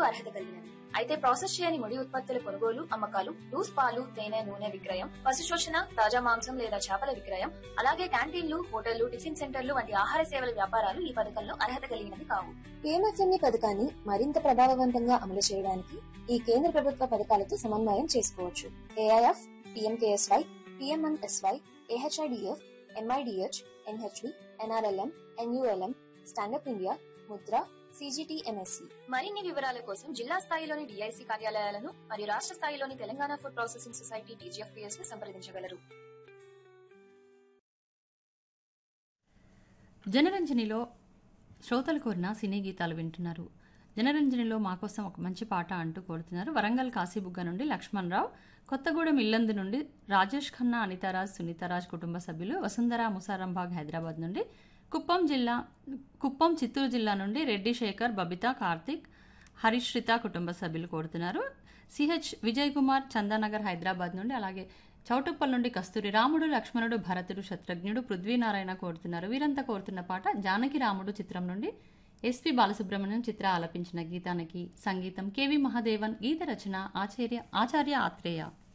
అర్హత కలిగినవి అయితే ప్రాసెస్ చేయని ముడి ఉత్పత్తుల కొనుగోలు అమ్మకాలు లూస్ పాలు తేనె నూనె విక్రయం పశు శోషణ తాజా మాంసం లేదా చేపల విక్రయం అలాగే క్యాంటీన్లు హోటళ్లు టిఫిన్ సెంటర్లు వంటి ఆహార సేవల వ్యాపారాలు ఈ పథకంలో అర్హత కలిగినవి కావు పిఎంఎఫ్ఎంఈ పథకాన్ని మరింత ప్రభావవంతంగా అమలు చేయడానికి ఈ కేంద్ర ప్రభుత్వ పథకాలతో సమన్వయం చేసుకోవచ్చు AIF PMKSY PMNSY AHIDF MIDH NHV NRLM NULM standup India Mudra CGTMSE మరిన్ని వివరాల కోసం జిల్లా స్థాయిలోని డిఐసి కార్యాలయాలను మరియు రాష్ట్ర స్థాయిలోని Telangana food processing society TGFPS ను సంప్రదించగలరు జనరంజనిలో శ్రోతలు కోరిన సినీ గీతాలు వింటున్నారు జనరంజనిలో మా కోసం ఒక మంచి పాట అంటూ కోరుతున్నారు వరంగల్ కాశీబుగ్గ నుండి లక్ష్మణ్ రావు కొత్తగూడెం ఇల్లందు నుండి రాజేష్ ఖన్నా అనితారాజ్ సునీతారాజ్ కుటుంబ సభ్యులు వసుంధర ముసారంబాగ్ హైదరాబాద్ నుండి కుప్పం జిల్లా కుప్పం చిత్తూరు జిల్లా నుండి రెడ్డి శేఖర్ బబిత కార్తిక్ హరిశ్రిత కుటుంబ సభ్యులు కోరుతున్నారు సిహెచ్ విజయ్ కుమార్ చందానగర్ హైదరాబాద్ నుండి అలాగే చౌటుప్పల్ నుండి కస్తూరి రాముడు లక్ష్మణుడు భరతుడు శత్రుఘ్నుడు పృథ్వీనారాయణ కోరుతున్నారు వీరంతా కోరుతున్న పాట జానకి రాముడు చిత్రం నుండి ఎస్పి బాలసుబ్రహ్మణ్యం చిత్ర ఆలపించిన గీతానికి సంగీతం కెవి మహాదేవన్ గీత రచన ఆచార్య ఆచార్య ఆత్రేయ